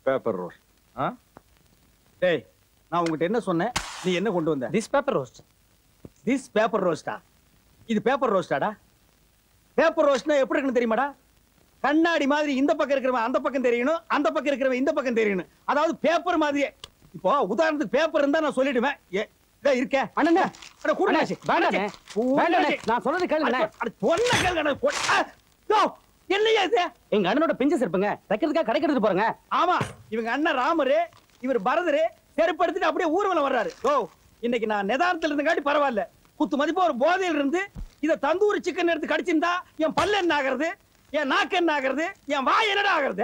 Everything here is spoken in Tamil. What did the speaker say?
பேப்பர் ரோஸ்ட் டேய் நான் உங்ககிட்ட என்ன சொன்னேன் நீ என்ன கொண்டு வந்த this paper roast this paper ரோஸ்டா இது பேப்பர் ரோஸ்டாடா பேப்பர் ரோஸ்ட்னா எப்படி இருக்குன்னு தெரியுமாடா கண்ணாடி மாதிரி இந்த பக்கம் இருக்கிறவன் அந்த பக்கம் தெரியணும் அந்த பக்கம் இருக்கிறவன் இந்த பக்கம் தெரியணும் அதாவது பேப்பர் மாதிரியே இப்போ உதாரணத்துக்கு பேப்பர் இருந்தா நான் சொல்லிடுவேன் ஏ, இதோ இருக்கே அண்ணே அட, கூடு அண்ணே, நாச்சி. வேண்டாண்ணே. கூடு வேண்டாண்ணே. நாச்சி. நான் சொல்றது கேளுங்கண்ணே. அட, அட, சொன்ன கேளுங்கண்ணே. கொ- ஆ, யோ, என்னய்யா இது எங்க அண்ணனோட பிஞ்சஸ் இருப்புங்க தைக்கிறதுக்காக கடைக்கு எடுத்துட்டு போறேங்க ஆமா இவங்க அண்ணன் ராமரு இவர் பரதரு செருப்படுத்திட்டு அப்படியே ஊர்வலம் வர்றாரு ஓ இன்னைக்கு நான் நிதானத்துல இருந்தங்காட்டி பரவாயில்ல குத்து மதிப்பா ஒரு போதையில் இருந்து இத தந்தூரி சிக்கன் எடுத்து கடிச்சிருந்தா என் பல்லு என்ன ஆகுறது என் நாக்கு என்ன ஆகுறது என் வாய் என்னடா ஆகுறது